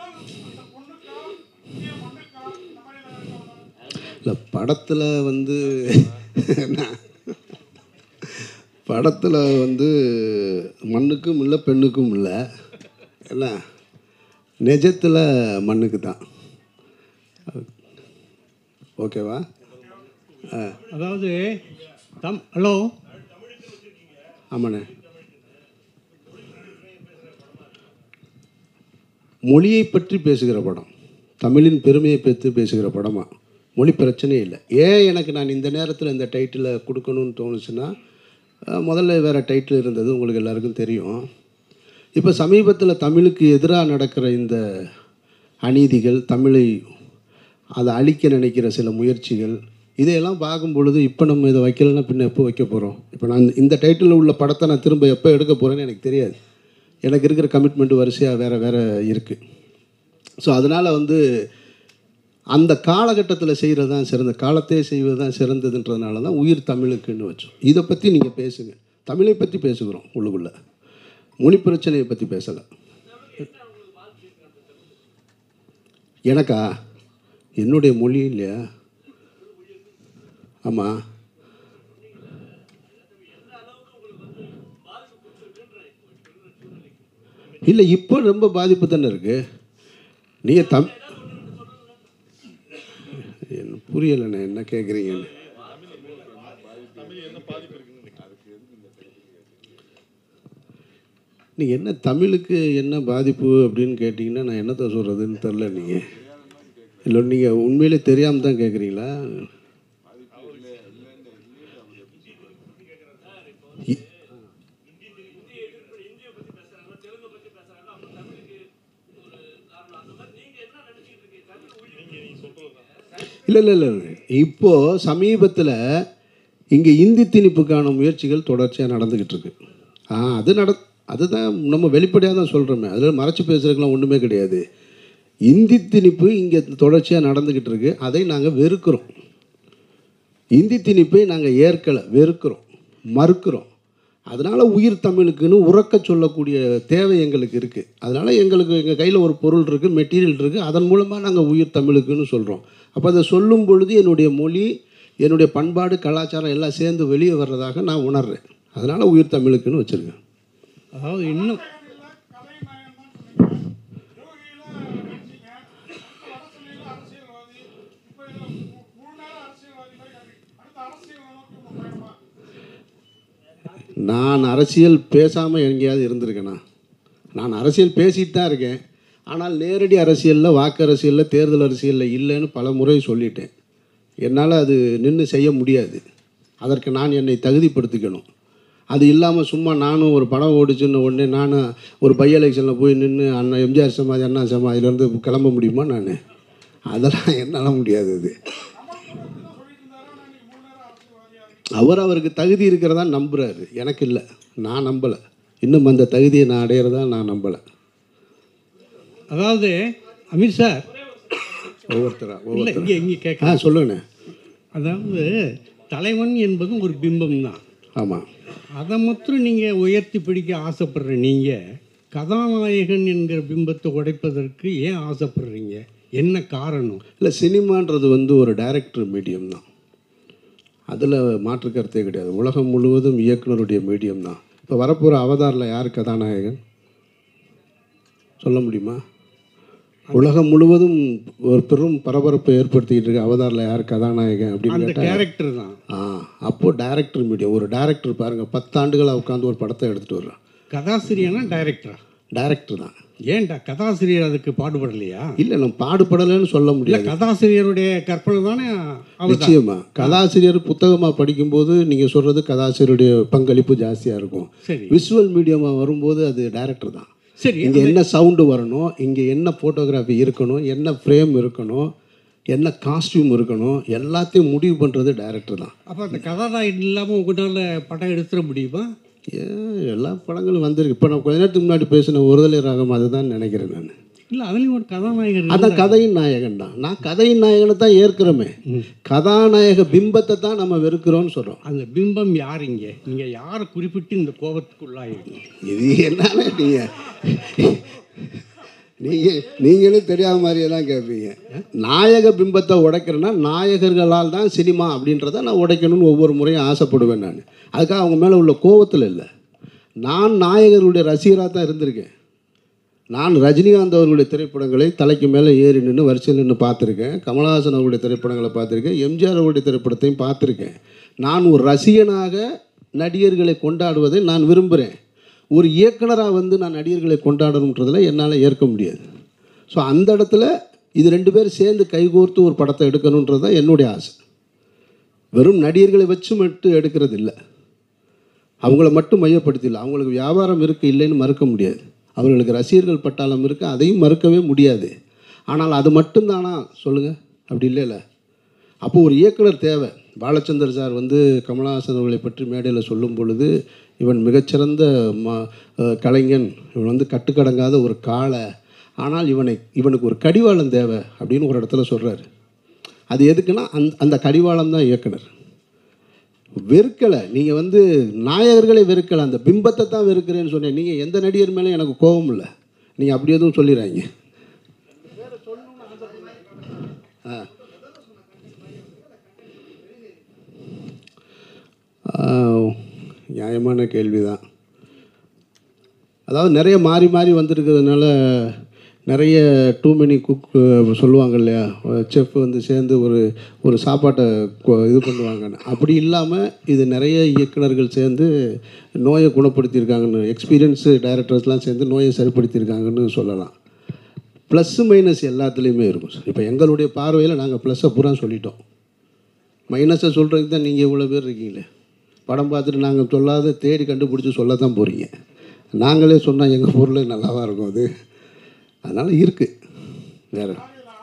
இல்லை படத்தில் வந்து நான் படத்தில் வந்து மண்ணுக்கும் இல்லை பெண்ணுக்கும் இல்லை என்ன நிஜத்தில் மண்ணுக்கு தான் ஓகேவா ஆ அதாவது தம் ஹலோ ஆமாண்ணே மொழியை பற்றி பேசுகிற படம் தமிழின் பெருமையை பற்றி பேசுகிற படமா மொழி பிரச்சனையே இல்லை ஏன் எனக்கு நான் இந்த நேரத்தில் இந்த டைட்டிலை கொடுக்கணும்னு தோணுச்சுன்னா அஹ், முதல்ல வேறு டைட்டில் இருந்தது உங்களுக்கு எல்லாருக்கும் தெரியும் இப்போ சமீபத்தில் தமிழுக்கு எதிராக நடக்கிற இந்த அநீதிகள் தமிழை அதை அழிக்க நினைக்கிற சில முயற்சிகள் இதையெல்லாம் பார்க்கும் பொழுது இப்போ நம்ம இதை வைக்கலைன்னா பின்ன எப்போ வைக்க போகிறோம் இப்போ நான் இந்த டைட்டிலில் உள்ள படத்தை நான் திரும்ப எப்போ எடுக்க போகிறேன்னு எனக்கு தெரியாது எனக்கு இருக்கிற கமிட்மெண்ட் வரிசையாக வேறு வேறு இருக்குது ஸோ அதனால் வந்து அந்த காலகட்டத்தில் செய்கிறது தான் சிறந்த காலத்தே செய்வது தான் சிறந்ததுன்றதுனால தான் உயிர் தமிழுக்குன்னு வச்சோம் இதை பற்றி நீங்கள் பேசுங்க தமிழை பற்றி பேசுகிறோம் உள்ளுக்குள்ளே மொழி பிரச்சனையை பற்றி பேசலை எனக்கா என்னுடைய மொழி இல்லையா ஆமாம் இல்லை இப்போ ரொம்ப பாதிப்பு தானே இருக்கு நீங்கள் தம் என்ன புரியலைண்ணே என்ன கேட்குறீங்கன்னு நீங்கள் என்ன தமிழுக்கு என்ன பாதிப்பு அப்படின்னு கேட்டிங்கன்னா நான் என்னத்தை சொல்கிறதுன்னு தெரில நீங்கள் இல்லை நீங்கள் உண்மையிலே தெரியாமல் தான் கேட்குறீங்களா இ- இல்லை இல்லை இல்லை இப்போது சமீபத்தில் இங்கே இந்தி திணிப்புக்கான முயற்சிகள் தொடர்ச்சியாக நடந்துக்கிட்டு இருக்கு ஆ அது நட அதுதான் நம்ம வெளிப்படையாக தான் சொல்கிறோமே அதில் மறைச்சு பேசுறதுக்கெலாம் ஒன்றுமே கிடையாது இந்தி திணிப்பு இங்கே தொடர்ச்சியாக நடந்துக்கிட்டு இருக்கு அதை நாங்கள் வெறுக்கிறோம் இந்தி திணிப்பை நாங்கள் ஏற்கலை வெறுக்கிறோம் மறுக்கிறோம் அதனால் உயிர் தமிழுக்குன்னு உறக்க சொல்லக்கூடிய தேவை எங்களுக்கு இருக்குது அதனால் எங்களுக்கு எங்கள் கையில் ஒரு பொருள் இருக்குது மெட்டீரியல் இருக்குது அதன் மூலமாக நாங்கள் உயிர் தமிழுக்குன்னு சொல்கிறோம் அப்போ அதை சொல்லும் பொழுது என்னுடைய மொழி என்னுடைய பண்பாடு கலாச்சாரம் எல்லாம் சேர்ந்து வெளியே வர்றதாக நான் உணர்றேன் அதனால் உயிர் தமிழுக்குன்னு வச்சுருக்கேன் அதாவது இன்னும் நான் அரசியல் பேசாமல் எங்கேயாவது இருந்திருக்கேனா நான் அரசியல் பேசிட்டு தான் இருக்கேன் ஆனால் நேரடி அரசியலில் வாக்கு அரசியலில் தேர்தல் அரசியலில் இல்லைன்னு பல முறை சொல்லிட்டேன் என்னால் அது நின்று செய்ய முடியாது அதற்கு நான் என்னை தகுதிப்படுத்திக்கணும் அது இல்லாமல் சும்மா நானும் ஒரு படம் ஓடிச்சுன்னு உடனே நானும் ஒரு பை எலெக்ஷனில் போய் நின்று அண்ணா எம்ஜிஆர் சமாதி அண்ணா சமாதியிலேருந்து கிளம்ப முடியுமா நான் அதெல்லாம் என்னால் முடியாது அது அவர் அவருக்கு தகுதி இருக்கிறதா நம்புறாரு எனக்கு இல்லை நான் நம்பலை இன்னும் அந்த தகுதியை நான் அடையிறதா நான் நம்பலை அதாவது அமீர் சார் ஒவ்வொருத்தரா இல்லை ஒவ்வொருத்தரா இங்கே இங்கே கேட்க ஆ சொல்லுங்கண்ணே அதாவது தலைவன் என்பதும் ஒரு பிம்பம் தான் ஆமாம் அதை மாத்திரம் நீங்கள் உயர்த்தி பிடிக்க ஆசைப்படுற நீங்கள் கதாநாயகன் என்கிற பிம்பத்தை உடைப்பதற்கு ஏன் ஆசைப்படுறீங்க என்ன காரணம் இல்லை சினிமான்றது வந்து ஒரு டைரக்டர் மீடியம் தான் அதில் மாற்று கருத்தே கிடையாது உலகம் முழுவதும் இயக்குனருடைய மீடியம் தான் இப்போ வரப்போகிற அவதாரில் யார் கதாநாயகன் சொல்ல முடியுமா உலகம் முழுவதும் ஒரு பெரும் பரபரப்பை ஏற்படுத்திக்கிட்டு இருக்க அவதாரில் யார் கதாநாயகன் அப்படின்னு அந்த கேட்டால் கேரக்டர் தான் ஆ அப்போது டைரக்டர் மீடியம் ஒரு டைரக்டர் பாருங்கள் பத்தாண்டுகளாக உட்காந்து ஒரு படத்தை எடுத்துகிட்டு வர்றான் கதாசிரியனா டைரக்டரா டைரக்டர் தான் ஏன்டா கதாசிரியர் அதுக்கு பாடுபடலையா இல்லை நம்ம பாடுபடலைன்னு சொல்ல இல்லை முடியாது கதாசிரியருடைய கற்பனை தானே அவர் நிச்சயமா கதாசிரியர் புத்தகமாக படிக்கும்போது நீங்கள் சொல்கிறது கதாசிரியருடைய பங்களிப்பு ஜாஸ்தியாக இருக்கும் சரி விஷுவல் மீடியமாக வரும்போது அது டைரக்டர் தான் சரி இங்கே என்ன சவுண்டு வரணும் இங்கே என்ன ஃபோட்டோகிராஃபி இருக்கணும் என்ன ஃப்ரேம் இருக்கணும் என்ன காஸ்டியூம் இருக்கணும் எல்லாத்தையும் முடிவு பண்ணுறது டைரக்டர் தான் அப்போ அந்த கதாநாயகன் இல்லாமல் உங்களால் படம் எடுத்துட முடியுமா ஏன் எல்லா படங்களும் வந்திருக்கு இப்போ நான் கொஞ்ச நேரத்துக்கு முன்னாடி பேசின ஒருதலை ராகம் அதுதான் நினைக்கிறேன் நான் இல்லை அதுலேயும் ஒரு கதாநாயகன் அதான் கதையின் நாயகன் தான் நான் கதையின் நாயகனை தான் ஏற்கிறோமே கதாநாயக பிம்பத்தை தான் நம்ம வெறுக்கிறோம்னு சொல்கிறோம் அந்த பிம்பம் யார் இங்கே நீங்கள் யாரை குறிப்பிட்டு இந்த கோபத்துக்குள்ளாயிருக்கீங்க இது என்னன்னு நீங்கள் நீங்கள் நீங்களும் தெரியாத மாதிரியே தான் கேட்பீங்க நாயக பிம்பத்தை உடைக்கிறேன்னா நாயகர்களால் தான் சினிமா அப்படின்றத நான் உடைக்கணும்னு ஒவ்வொரு முறையும் ஆசைப்படுவேன் நான் அதுக்காக அவங்க மேலே உள்ள கோவத்தில் இல்லை நான் நாயகர்களுடைய ரசிகராக தான் இருந்திருக்கேன் நான் ரஜினிகாந்த் அவர்களுடைய திரைப்படங்களை தலைக்கு மேலே ஏறி நின்று வரிசையில் நின்று பார்த்துருக்கேன் கமலஹாசன் அவர்களுடைய திரைப்படங்களை பார்த்துருக்கேன் எம்ஜிஆர் அவருடைய திரைப்படத்தையும் பார்த்துருக்கேன் நான் ஒரு ரசிகனாக நடிகர்களை கொண்டாடுவதை நான் விரும்புகிறேன் ஒரு இயக்குனராக வந்து நான் நடிகர்களை கொண்டாடணுன்றதில் என்னால் ஏற்க முடியாது ஸோ அந்த இடத்துல இது ரெண்டு பேரும் சேர்ந்து கைகோர்த்து ஒரு படத்தை எடுக்கணுன்றது தான் என்னுடைய ஆசை வெறும் நடிகர்களை வச்சு மட்டும் எடுக்கிறது இல்லை அவங்கள மட்டும் மையப்படுத்திடல அவங்களுக்கு வியாபாரம் இருக்குது இல்லைன்னு மறுக்க முடியாது அவர்களுக்கு ரசிகர்கள் பட்டாளம் இருக்குது அதையும் மறுக்கவே முடியாது ஆனால் அது மட்டும்தானா சொல்லுங்கள் அப்படி இல்லைல்ல அப்போ ஒரு இயக்குனர் தேவை பாலச்சந்தர் சார் வந்து கமலஹாசன் அவர்களை பற்றி மேடையில் சொல்லும் பொழுது இவன் மிகச்சிறந்த ம அஹ் கலைஞன் இவன் வந்து கட்டுக்கடங்காத ஒரு காளை ஆனால் இவனை இவனுக்கு ஒரு கடிவாளம் தேவை அப்படின்னு ஒரு இடத்துல சொல்கிறாரு அது எதுக்குன்னா அந் அந்த கடிவாளம் தான் இயக்குனர் வெறுக்கலை நீங்கள் வந்து நாயகர்களை வெறுக்கலை அந்த பிம்பத்தை தான் வெறுக்கிறேன்னு சொன்னேன் நீங்கள் எந்த நடிகர் மேலே எனக்கு கோபம் இல்லை நீங்கள் அப்படி எதுவும் சொல்லிடுறாங்க ஆ ஆ, நியாயமான கேள்வி தான் அதாவது நிறைய மாறி மாறி வந்திருக்கிறதுனால நிறைய டூ மெனி குக் சொல்லுவாங்க இல்லையா செஃப் வந்து சேர்ந்து ஒரு ஒரு சாப்பாட்டை கொ- இது பண்ணுவாங்கன்னு அப்படி இல்லாமல் இது நிறைய இயக்குனர்கள் சேர்ந்து நோயை குணப்படுத்தியிருக்காங்கன்னு எக்ஸ்பீரியன்ஸு டைரக்டர்ஸ்லாம் சேர்ந்து நோயை சரிப்படுத்தியிருக்காங்கன்னு சொல்லலாம் ப்ளஸ்ஸு மைனஸ் எல்லாத்துலேயுமே இருக்கும் சார் இப்போ எங்களுடைய பார்வையில் நாங்கள் ப்ளஸ்ஸை பூரா சொல்லிட்டோம் மைனஸை சொல்கிறதுக்கு தான் நீங்கள் இவ்வளோ பேர் இருக்கீங்களே படம் பார்த்துட்டு நாங்கள் சொல்லாத தேடி கண்டுபிடிச்சி சொல்ல தான் போகிறீங்க நாங்களே சொன்னால் எங்கள் பொருள் நல்லாவா இருக்கும் அது அதனால் இருக்குது வேறு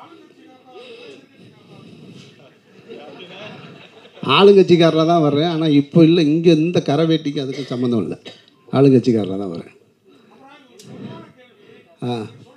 ஆளுங்கட்சிக்காரராக தான் வர்றேன் ஆனால் இப்போ இல்லை இங்கே இந்த கரை வேட்டிக்கு அதுக்கு சம்மந்தம் இல்லை ஆளுங்கட்சிக்காரராக தான் வரேன் ஆ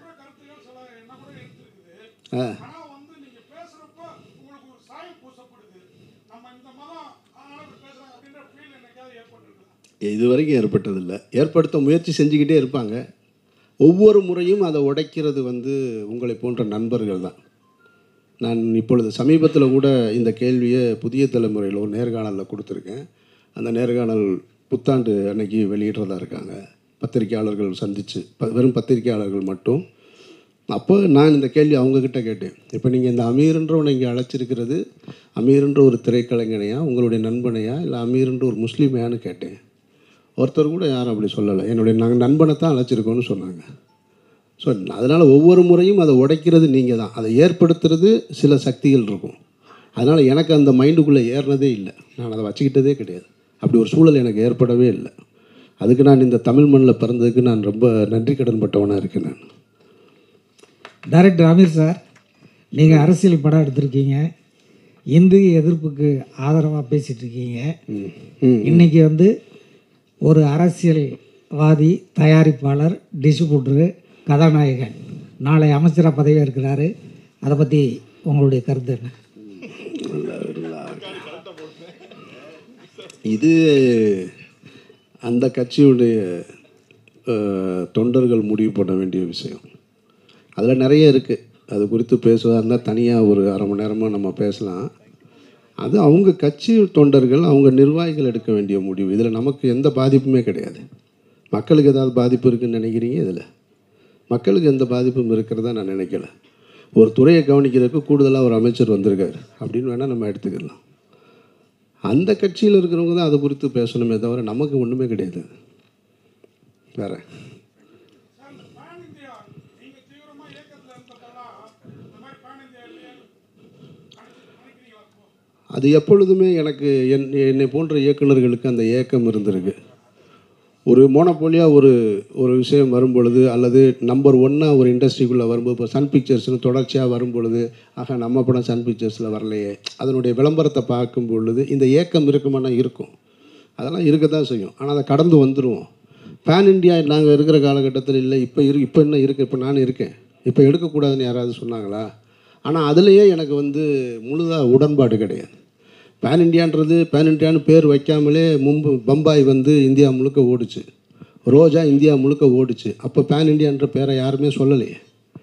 ஆ ஆனா வந்து நீங்க பேசுறப்ப உங்களுக்கு ஒரு சாயம் பூசப்படுது நம்ம இந்த மதம் அதனால இப்படி பேசுறாங்க அப்படின்ற ஃபீல் என்னைக்காவது ஏற்பட்டிருக்குதா இது வரைக்கும் ஏற்பட்டதில்லை ஏற்படுத்த முயற்சி செஞ்சுக்கிட்டே இருப்பாங்க ஒவ்வொரு முறையும் அதை உடைக்கிறது வந்து உங்களை போன்ற நண்பர்கள் தான் நான் இப்பொழுது சமீபத்தில் கூட இந்த கேள்வியை புதிய தலைமுறையில் ஒரு நேர்காணலில் கொடுத்துருக்கேன் அந்த நேர்காணல் புத்தாண்டு அன்னைக்கு வெளியிடுறதா இருக்காங்க பத்திரிக்கையாளர்கள் சந்தித்து ப வெறும் பத்திரிக்கையாளர்கள் மட்டும் அப்போ நான் இந்த கேள்வி அவங்கக்கிட்ட கேட்டேன் இப்போ நீங்கள் இந்த அமீர்ன்றவனை இங்கே அழைச்சிருக்கிறது அமீர்ன்ற ஒரு திரைக்கலைஞனையா உங்களுடைய நண்பனையா இல்லை அமீர்ன்ற ஒரு முஸ்லீமையான்னு கேட்டேன் ஒருத்தர் கூட யாரும் அப்படி சொல்லலை என்னுடைய நாங்கள் நண்பனை தான் அழைச்சிருக்கோன்னு சொன்னாங்க ஸோ அதனால் ஒவ்வொரு முறையும் அதை உடைக்கிறது நீங்கள் தான் அதை ஏற்படுத்துறது சில சக்திகள் இருக்கும் அதனால் எனக்கு அந்த மைண்டுக்குள்ளே ஏறினதே இல்லை நான் அதை வச்சுக்கிட்டதே கிடையாது அப்படி ஒரு சூழல் எனக்கு ஏற்படவே இல்லை அதுக்கு நான் இந்த தமிழ் மண்ணில் பிறந்ததுக்கு நான் ரொம்ப நன்றி கடன் பட்டவனாக இருக்கேன் நான் டைரக்டர் அமீர் சார் நீங்கள் அரசியல் படம் எடுத்திருக்கீங்க இந்து எதிர்ப்புக்கு ஆதரவாக பேசிகிட்டு இருக்கீங்க ம் ம் இன்னைக்கு வந்து ஒரு அரசியல்வாதி தயாரிப்பாளர் டிஸ்ட்ரிபியூட்டரு கதாநாயகன் நாளை அமைச்சராக பதவி இருக்கிறாரு அதை பற்றி உங்களுடைய கருத்து என்ன இது அந்த கட்சியுடைய அஹ், தொண்டர்கள் முடிவு பண்ண வேண்டிய விஷயம் அதில் நிறைய இருக்குது அது குறித்து பேசுவதா இருந்தால் தனியாக ஒரு அரை மணி நேரமாக நம்ம பேசலாம் அது அவங்க கட்சி தொண்டர்கள் அவங்க நிர்வாகிகள் எடுக்க வேண்டிய முடிவு இதில் நமக்கு எந்த பாதிப்புமே கிடையாது மக்களுக்கு ஏதாவது பாதிப்பு இருக்குன்னு நினைக்கிறீங்க இதில் மக்களுக்கு எந்த பாதிப்பும் இருக்கிறதா நான் நினைக்கல ஒரு துறையை கவனிக்கிறதுக்கு கூடுதலாக ஒரு அமைச்சர் வந்திருக்காரு அப்படின்னு வேணால் நம்ம எடுத்துக்கலாம் அந்த கட்சியில் இருக்கிறவங்க தான் அதை குறித்து பேசணுமே தவிர நமக்கு ஒன்றுமே கிடையாது வேற சார் இந்த பேன் இந்தியா நீங்க தீவிரமா இயக்கத்துல இருந்தப்பெல்லாம் இந்த மாதிரி பேன் இந்தியா இல்லையா நினைக்கிறீங்களா இப்போ? அது எப்பொழுதுமே எனக்கு என் என்னை போன்ற இயக்குனர்களுக்கு அந்த ஏக்கம் இருந்திருக்கு ஒரு மோனோபோலியாக ஒரு ஒரு விஷயம் வரும்பொழுது அல்லது நம்பர் ஒன்னாக ஒரு இண்டஸ்ட்ரிக்குள்ளே வரும்போது இப்போ சன் பிக்சர்ஸ்னு தொடர்ச்சியாக வரும்பொழுது ஆக நம்ம படம் சன் பிக்சர்ஸில் வரலையே அதனுடைய விளம்பரத்தை பார்க்கும் பொழுது இந்த ஏக்கம் இருக்குமானா இருக்கும் அதெல்லாம் இருக்க தான் செய்யும் ஆனால் அதை கடந்து வந்துடுவோம் பேன் இண்டியா நாங்கள் இருக்கிற காலகட்டத்தில் இல்லை இப்போ இரு இப்போ என்ன இருக்குது இப்போ நான் இருக்கேன் இப்போ எடுக்கக்கூடாதுன்னு யாராவது சொன்னாங்களா ஆனால் அதுலேயே எனக்கு வந்து முழுதாக உடன்பாடு கிடையாது பேன் இண்டியான்றது பேன் இண்டியான்னு பேர் வைக்காமலே மும்பு பம்பாய் வந்து இந்தியா முழுக்க ஓடுச்சு ரோஜா இந்தியா முழுக்க ஓடுச்சு அப்போ பேன் இண்டியான்ற பேரை யாருமே சொல்லலையே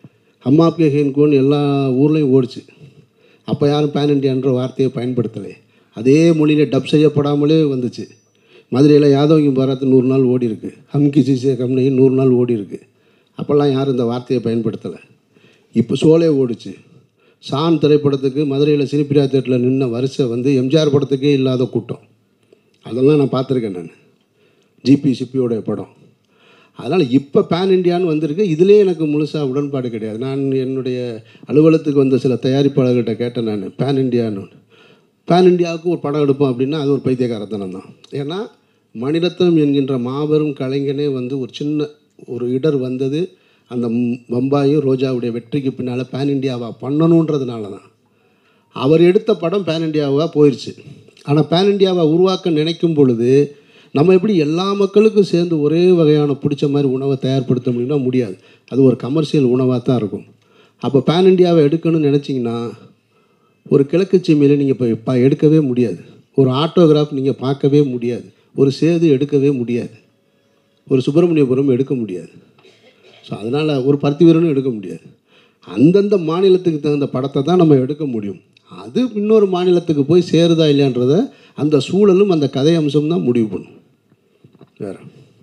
ஹம்மாப்கே ஹேன்கோன்னு எல்லா ஊர்லேயும் ஓடிச்சு அப்போ யாரும் பேன் இண்டியான்ற வார்த்தையை பயன்படுத்தலை அதே மொழியில் டப் செய்யப்படாமலே வந்துச்சு மதுரையில் யாதவங்க பாராத்து நூறு நாள் ஓடி இருக்கு ஹம்கி சிசிய கம்பெனி நூறு நாள் ஓடி இருக்கு அப்போல்லாம் யாரும் இந்த வார்த்தையை பயன்படுத்தலை இப்போ சோலே ஓடிச்சு சான் திரைப்படத்துக்கு மதுரையில் சினிப்பிரியா தேட்டரில் நின்ன வரிசை வந்து எம்ஜிஆர் படத்துக்கே இல்லாத கூட்டம் அதெல்லாம் நான் பார்த்துருக்கேன் நான் ஜிபி சிப்பியோடைய படம் அதனால் இப்போ பேன் இண்டியான்னு வந்திருக்கு இதிலே எனக்கு முழுசாக உடன்பாடு கிடையாது நான் என்னுடைய அலுவலகத்துக்கு வந்த சில தயாரிப்பாளர்கிட்ட கேட்டேன் நான் பேன் இண்டியான்னு பேன் இண்டியாவுக்கு ஒரு படம் எடுப்போம் அப்படின்னா அது ஒரு பைத்தியக்காரத்தனம் தான் ஏன்னா மணிரத்னம் என்கின்ற மாபெரும் கலைஞனே வந்து ஒரு சின்ன ஒரு இடர் வந்தது அந்த ம்- பம்பாயும் ரோஜாவுடைய வெற்றிக்கு பின்னால் பேன் இண்டியாவா பண்ணணுன்றதுனால தான் அவர் எடுத்த படம் பேன் இண்டியாவாக போயிடுச்சு ஆனால் பேன் இண்டியாவை உருவாக்க நினைக்கும் பொழுது நம்ம எப்படி எல்லா மக்களுக்கும் சேர்ந்து ஒரே வகையான பிடிச்ச மாதிரி உணவை தயார்படுத்த முடியும்னா முடியாது அது ஒரு கமர்ஷியல் உணவாக தான் இருக்கும் அப்போ பேன் இண்டியாவை எடுக்கணும்னு நினச்சிங்கன்னா ஒரு கிழக்கு சீமையில் நீங்கள் இப்போ இப்போ எடுக்கவே முடியாது ஒரு ஆட்டோகிராஃப் நீங்கள் பார்க்கவே முடியாது ஒரு சேது எடுக்கவே முடியாது ஒரு சுப்பிரமணியபுரம் எடுக்க முடியாது ஸோ அதனால் ஒரு பருத்தி வீரனும் எடுக்க முடியாது அந்தந்த மாநிலத்துக்கு தகுந்த படத்தை தான் நம்ம எடுக்க முடியும் அது இன்னொரு மாநிலத்துக்கு போய் சேருதா இல்லையான்றத அந்த சூழலும் அந்த கதை அம்சம் தான் முடிவு பண்ணும் வேறு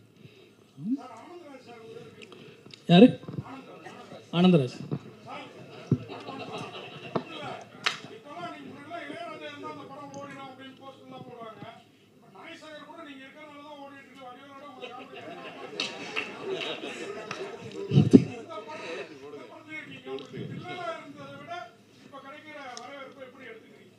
யாரு ஆனந்தராஜ் இப்பெல்லாம் நீங்க முன்னாடி இளையராஜா இருந்தா அந்த படம் ஓடிடும் அப்படின்னு போஸ்ட் எல்லாம் போடுவாங்க இப்ப நாய்சாகர் கூட நீங்க இருக்கிறனால தான் ஓடிட்டு இருக்கு வடிவேலோட உங்களுக்கு இல்லையா இருந்ததை விட இப்ப கிடைக்கிற வரவேற்பு எப்படி எடுத்துக்கிறீங்க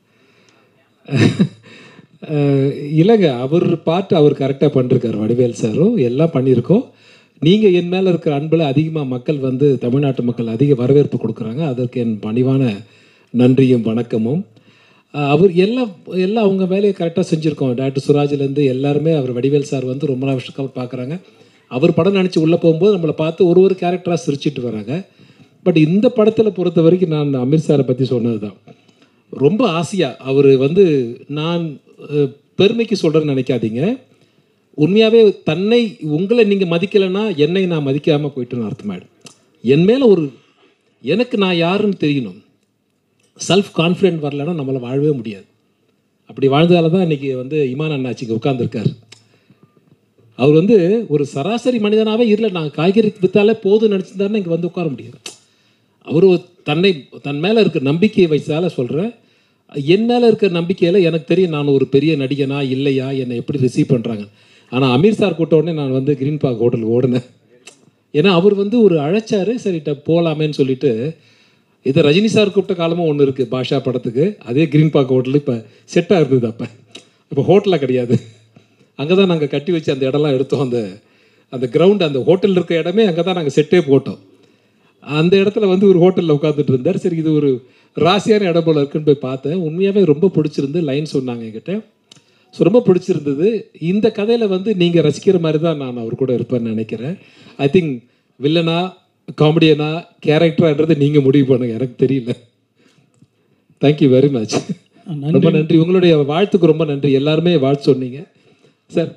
அஹ் இல்லைங்க அவர் பார்த்து அவர் கரெக்டாக பண்ணிருக்கார் வடிவேல் சாரும் எல்லாம் பண்ணியிருக்கோம் நீங்கள் என் மேலே இருக்கிற அன்பில் அதிகமாக மக்கள் வந்து தமிழ்நாட்டு மக்கள் அதிக வரவேற்பு கொடுக்குறாங்க அதற்கு என் பணிவான நன்றியும் வணக்கமும் அஹ் அவர் எல்லாம் எல்லாம் அவங்க வேலையை கரெக்டாக செஞ்சுருக்கோம் டாக்டர் சுராஜ்லேருந்து எல்லாருமே அவர் வடிவேல் சார் வந்து ரொம்ப வருஷக்காக பார்க்குறாங்க அவர் படம் நினச்சி உள்ளே போகும்போது நம்மளை பார்த்து ஒரு ஒரு கேரக்டராக சிரிச்சிட்டு வராங்க பட் இந்த படத்தில் பொறுத்த வரைக்கும் நான் அமீர் சாரை பற்றி சொன்னது தான் ரொம்ப ஆசையாக அவர் வந்து நான் அஹ், பெருமைக்கு சொல்கிறேன்னு நினைக்காதீங்க உண்மையாகவே தன்னை உங்களை நீங்கள் மதிக்கலைன்னா என்னை நான் மதிக்காமல் போயிட்டுன்னு அர்த்தமாயிடும் என் மேலே ஒரு எனக்கு நான் யாருன்னு தெரியணும் செல்ஃப் கான்ஃபிடென்ட் வரலைன்னா நம்மளை வாழவே முடியாது அப்படி வாழ்ந்ததால தான் இன்றைக்கி வந்து இமான் அண்ணாச்சிங்க உட்காந்துருக்கார் அவர் வந்து ஒரு சராசரி மனிதனாகவே இல்லை நான் காய்கறி விற்றாலே போதும் நினச்சிருந்தாருன்னா இங்கே வந்து உட்கார முடியாது அவர் தன்னை தன் மேலே இருக்க நம்பிக்கையை வைச்சால சொல்கிறேன் என் மேலே இருக்கிற நம்பிக்கையில் எனக்கு தெரியும் நான் ஒரு பெரிய நடிகனா இல்லையா என்னை எப்படி ரிசீவ் பண்ணுறாங்க ஆனால் அமீர் சார் கூட்ட உடனே நான் வந்து கிரீன் பார்க் ஹோட்டலுக்கு ஓடினேன் ஏன்னா அவர் வந்து ஒரு அழைச்சாரு சரிட்ட போகலாமேன்னு சொல்லிட்டு இது ரஜினி சார் கூப்பிட்ட காலமும் ஒன்று இருக்குது பாஷா படத்துக்கு அதே கிரீன் பார்க் ஹோட்டல் இப்போ செட்டாக இருந்தது அப்போ இப்போ ஹோட்டலாக கிடையாது அங்கே தான் நாங்கள் கட்டி வச்சு அந்த இடம்லாம் எடுத்தோம் அந்த அந்த கிரவுண்ட் அந்த ஹோட்டல் இருக்க இடமே அங்கே தான் நாங்கள் செட்டே போட்டோம் அந்த இடத்துல வந்து ஒரு ஹோட்டலில் உட்காந்துட்டு இருந்தார் சரி இது ஒரு ராசியான இடம் போல இருக்குன்னு போய் பார்த்தேன் உண்மையாகவே ரொம்ப பிடிச்சிருந்து லைன் சொன்னாங்க என்கிட்ட ஸோ ரொம்ப பிடிச்சிருந்தது இந்த கதையில் வந்து நீங்கள் ரசிக்கிற மாதிரி தான் நான் அவர் கூட இருப்பேன்னு நினைக்கிறேன் ஐ திங்க் வில்லனா காமெடியனா கேரக்டரான்றது நீங்கள் முடிவு பண்ணுங்க எனக்கு தெரியல தேங்க்யூ வெரி மச் ரொம்ப நன்றி உங்களுடைய வாழ்த்துக்கு ரொம்ப நன்றி எல்லாருமே வாழ்த்து சொன்னீங்க சார்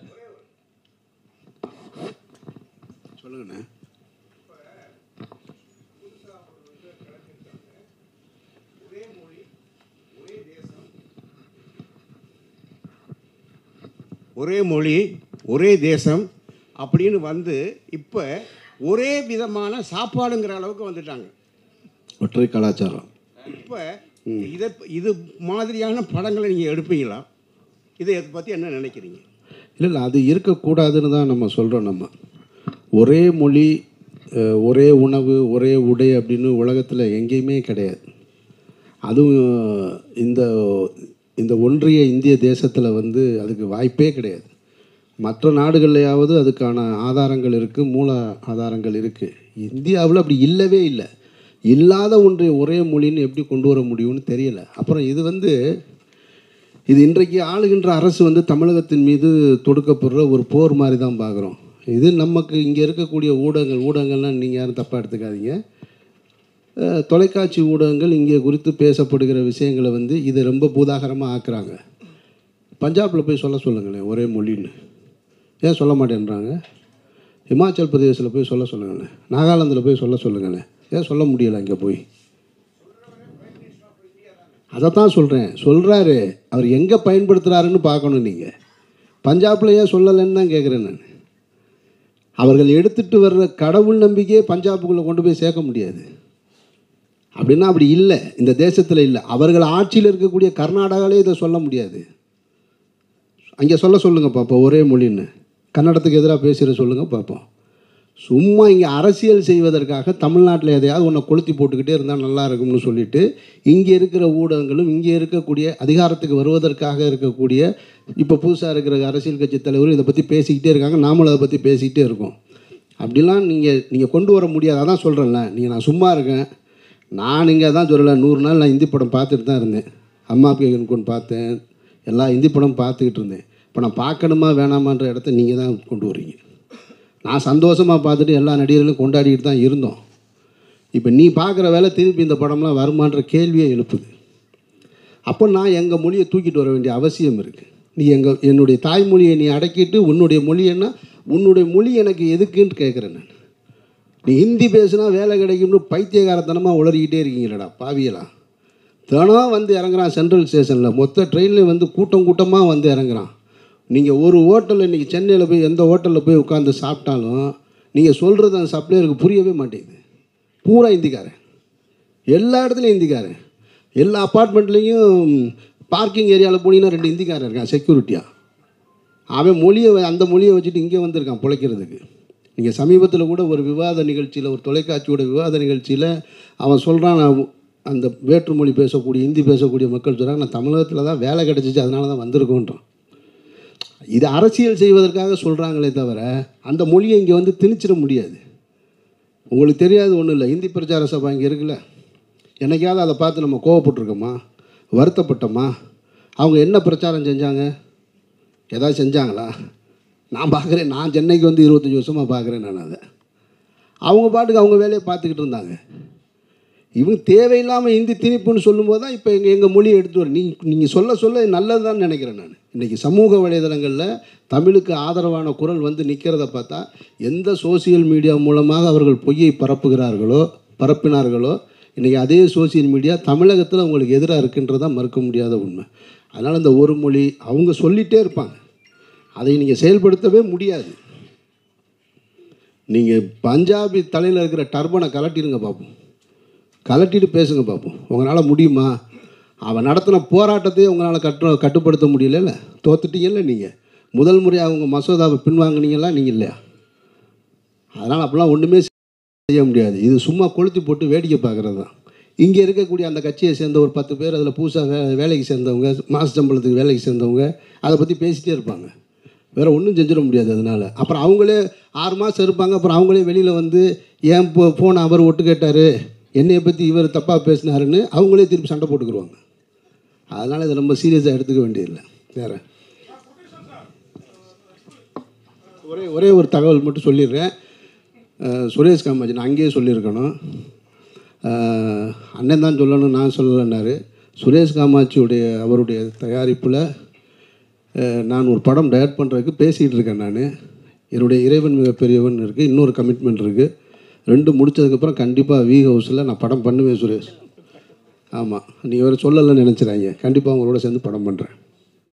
சொல்லுங்கண்ணே ஒரே மொழி ஒரே தேசம் அப்படின்னு வந்து இப்போ ஒரே விதமான சாப்பாடுங்கிற அளவுக்கு வந்துட்டாங்க ஒற்றை கலாச்சாரம் இப்போ இதை இது மாதிரியான படங்களை நீங்கள் எடுப்பீங்களா இதை பற்றி என்ன நினைக்கிறீங்க இல்லை இல்லை அது இருக்கக்கூடாதுன்னு தான் நம்ம சொல்கிறோம் நம்ம ஒரே மொழி அஹ், ஒரே உணவு ஒரே உடை அப்படின்னு உலகத்தில் எங்கேயுமே கிடையாது அதுவும் இந்த இந்த ஒன்றிய இந்திய தேசத்தில் வந்து அதுக்கு வாய்ப்பே கிடையாது மற்ற நாடுகள்லையாவது அதுக்கான ஆதாரங்கள் இருக்குது மூல ஆதாரங்கள் இருக்குது இந்தியாவில் அப்படி இல்லவே இல்லை இல்லாத ஒன்றை ஒரே மொழின்னு எப்படி கொண்டு வர முடியும்னு தெரியல அப்புறம் இது வந்து இது இன்றைக்கு ஆளுகின்ற அரசு வந்து தமிழகத்தின் மீது தொடுக்கப்படுற ஒரு போர் மாதிரி தான் பார்க்குறோம் இது நமக்கு இங்கே இருக்கக்கூடிய ஊடகங்கள் ஊடகங்கள்லாம் நீங்கள் யாரும் தப்பாக எடுத்துக்காதீங்க அஹ், தொலைக்காட்சி ஊடகங்கள் இங்கே குறித்து பேசப்படுகிற விஷயங்களை வந்து இதை ரொம்ப பூதாகரமாக ஆக்குறாங்க பஞ்சாபில் போய் சொல்ல சொல்லுங்களேன் ஒரே மொழின்னு ஏன் சொல்ல மாட்டேன்றாங்க இமாச்சல் பிரதேசில் போய் சொல்ல சொல்லுங்களேன் நாகாலாந்தில் போய் சொல்ல சொல்லுங்களேன் ஏன் சொல்ல முடியலை அங்கே போய் அதைத்தான் சொல்கிறேன் சொல்கிறாரு அவர் எங்கே பயன்படுத்துகிறாருன்னு பார்க்கணும் நீங்கள் பஞ்சாபில் ஏன் சொல்லலைன்னு தான் கேட்குறேன் நான் அவர்கள் எடுத்துகிட்டு வர்ற கடவுள் நம்பிக்கையே பஞ்சாபுக்குள்ளே கொண்டு போய் சேர்க்க முடியாது அப்படின்னா அப்படி இல்லை இந்த தேசத்தில் இல்லை அவர்கள் ஆட்சியில் இருக்கக்கூடிய கர்நாடகாவிலே இதை சொல்ல முடியாது அங்கே சொல்ல சொல்லுங்கள் பார்ப்போம் ஒரே மொழின்னு கன்னடத்துக்கு எதிராக பேசுகிற சொல்லுங்கள் பார்ப்போம் சும்மா இங்கே அரசியல் செய்வதற்காக தமிழ்நாட்டில் எதையாவது ஒன்றை கொளுத்தி போட்டுக்கிட்டே இருந்தால் நல்லா இருக்கும்னு சொல்லிட்டு இங்கே இருக்கிற ஊடகங்களும் இங்கே இருக்கக்கூடிய அதிகாரத்துக்கு வருவதற்காக இருக்கக்கூடிய இப்போ புதுசாக இருக்கிற அரசியல் கட்சி தலைவரும் இதை பற்றி பேசிக்கிட்டே இருக்காங்க நாமளும் அதை பற்றி பேசிக்கிட்டே இருக்கோம் அப்படிலாம் நீங்கள் நீங்கள் கொண்டு வர முடியாது அதான் சொல்கிறேன்ல நீங்கள் நான் சும்மா இருக்கேன் நான் இங்கே தான் சொல்லலை நூறு நாள் நான் இந்தி படம் பார்த்துட்டு தான் இருந்தேன் அம்மா பேகன் கொண்டு பார்த்தேன் எல்லா இந்தி படம் பார்த்துக்கிட்டு இருந்தேன் இப்போ நான் பார்க்கணுமா வேணாமான்ற இடத்த நீங்கள் தான் கொண்டு வர்றீங்க நான் சந்தோஷமாக பார்த்துட்டு எல்லா நடிகர்களும் கொண்டாடிக்கிட்டு தான் இருந்தோம் இப்போ நீ பார்க்குற வேலை திருப்பி இந்த படம்லாம் வருமான்ற கேள்வியை எழுப்புது அப்போ நான் எங்கள் மொழியை தூக்கிட்டு வர வேண்டிய அவசியம் இருக்குது நீ எங்கள் என்னுடைய தாய்மொழியை நீ அடக்கிட்டு உன்னுடைய மொழி என்ன உன்னுடைய மொழி எனக்கு எதுக்குன்னு கேட்குறேன் நான் நீ ஹிந்தி பேசுனா வேலை கிடைக்கும்னு பைத்தியகாரத்தனமாக உளறிக்கிட்டே இருக்கீங்களடா பாவியலா தினம் வந்து இறங்குறான் சென்ட்ரல் ஸ்டேஷனில் மொத்த ட்ரெயினில் வந்து கூட்டம் கூட்டமாக வந்து இறங்குறான் நீங்கள் ஒரு ஹோட்டலில் இன்றைக்கி சென்னையில் போய் எந்த ஹோட்டலில் போய் உட்காந்து சாப்பிட்டாலும் நீங்கள் சொல்கிறது அந்த சப்ளையருக்கு புரியவே மாட்டேங்குது பூரா ஹிந்திக்காரன் எல்லா இடத்துலையும் ஹிந்திக்காரன் எல்லா அப்பார்ட்மெண்ட்லேயும் பார்க்கிங் ஏரியாவில் போனீங்கன்னா ரெண்டு ஹிந்திக்காரன் இருக்கான் செக்யூரிட்டியாக அவன் மொழியை வ- அந்த மொழியை வச்சுட்டு இங்கே வந்திருக்கான் பிழைக்கிறதுக்கு நீங்கள் சமீபத்தில் கூட ஒரு விவாத நிகழ்ச்சியில் ஒரு தொலைக்காட்சியோட விவாத நிகழ்ச்சியில் அவன் சொல்கிறான் நான் அந்த வேற்றுமொழி பேசக்கூடிய ஹிந்தி பேசக்கூடிய மக்கள் சொல்கிறாங்க நான் தமிழகத்தில் தான் வேலை கிடச்சிச்சு அதனால தான் வந்திருக்கோன்றான் இது அரசியல் செய்வதற்காக சொல்கிறாங்களே தவிர அந்த மொழியை இங்கே வந்து திணிச்சிட முடியாது உங்களுக்கு தெரியாது ஒன்றும் இல்லை இந்தி பிரச்சார சபை இங்கே இருக்குல்ல என்னைக்காவது அதை பார்த்து நம்ம கோவப்பட்டிருக்கோமா வருத்தப்பட்டோமா அவங்க என்ன பிரச்சாரம் செஞ்சாங்க ஏதாவது செஞ்சாங்களா நான் பார்க்குறேன் நான் சென்னைக்கு வந்து இருபத்தஞ்சி வருஷமாக பார்க்குறேன் நான் அதை அவங்க பாட்டுக்கு அவங்க வேலையை பார்த்துக்கிட்டு இருந்தாங்க இவங்க தேவையில்லாமல் இந்தி திணிப்புன்னு சொல்லும்போது தான் இப்போ எங்கள் எங்கள் மொழியை எடுத்து வர நீங்கள் நீங்கள் சொல்ல சொல்ல நல்லது தான் நினைக்கிறேன் நான் இன்றைக்கி சமூக வலைதளங்களில் தமிழுக்கு ஆதரவான குரல் வந்து நிற்கிறத பார்த்தா எந்த சோசியல் மீடியா மூலமாக அவர்கள் பொய்யை பரப்புகிறார்களோ பரப்பினார்களோ இன்றைக்கி அதே சோசியல் மீடியா தமிழகத்தில் உங்களுக்கு எதிராக இருக்குன்றதா மறுக்க முடியாத உண்மை அதனால் இந்த ஒரு மொழி அவங்க சொல்லிகிட்டே இருப்பாங்க அதை நீங்கள் செயல்படுத்தவே முடியாது நீங்கள் பஞ்சாபி தலையில் இருக்கிற டர்பனை கலட்டிடுங்க பார்ப்போம் கலட்டிட்டு பேசுங்க பார்ப்போம் உங்களால் முடியுமா அவன் நடத்தின போராட்டத்தையே உங்களால் கட்டு கட்டுப்படுத்த முடியல தோத்துட்டீங்கல்ல நீங்கள் முதல் முறையாக அவங்க மசோதாவை பின்வாங்கினீங்களா நீங்கள் இல்லையா அதனால் அப்படிலாம் ஒன்றுமே செய்ய முடியாது இது சும்மா கொளுத்தி போட்டு வேடிக்கை பார்க்குறது தான் இங்கே இருக்கக்கூடிய அந்த கட்சியை சேர்ந்த ஒரு பத்து பேர் அதில் புதுசாக வே வேலைக்கு சேர்ந்தவங்க மாச சம்பளத்துக்கு வேலைக்கு சேர்ந்தவங்க அதை பற்றி பேசிகிட்டே இருப்பாங்க வேறு ஒன்றும் செஞ்சிட முடியாது அதனால் அப்புறம் அவங்களே ஆறு மாதம் இருப்பாங்க அப்புறம் அவங்களே வெளியில் வந்து ஏன் போ ஃபோனை அவர் ஒட்டு கேட்டார் என்னையை பற்றி இவர் தப்பாக பேசினாருன்னு அவங்களே திருப்பி சண்டை போட்டுக்குருவாங்க அதனால் இதை ரொம்ப சீரியஸாக எடுத்துக்க வேண்டியதில்லை வேறு ஒரே ஒரே ஒரு தகவல் மட்டும் சொல்லிடுறேன் அஹ், சுரேஷ் காமாஜி நான் அங்கேயே சொல்லியிருக்கணும் அஹ், அண்ணன் தான் சொல்லணும் நான் சொல்லலைன்னாரு சுரேஷ் காமாட்சியுடைய அவருடைய தயாரிப்பில் அஹ், நான் ஒரு படம் டயட் பண்ணுறதுக்கு பேசிகிட்டு இருக்கேன் நான் என்னுடைய இறைவன் மிகப்பெரியவன் இருக்குது இன்னொரு கமிட்மெண்ட் இருக்குது ரெண்டு முடிச்சதுக்கப்புறம் கண்டிப்பாக வி ஹவுஸில் நான் படம் பண்ணுவேன் சுரேஷ் ஆமாம் நீங்கள் வேறு சொல்லலைன்னு நினச்சிடாங்க கண்டிப்பாக உங்களோட சேர்ந்து படம் பண்ணுறேன்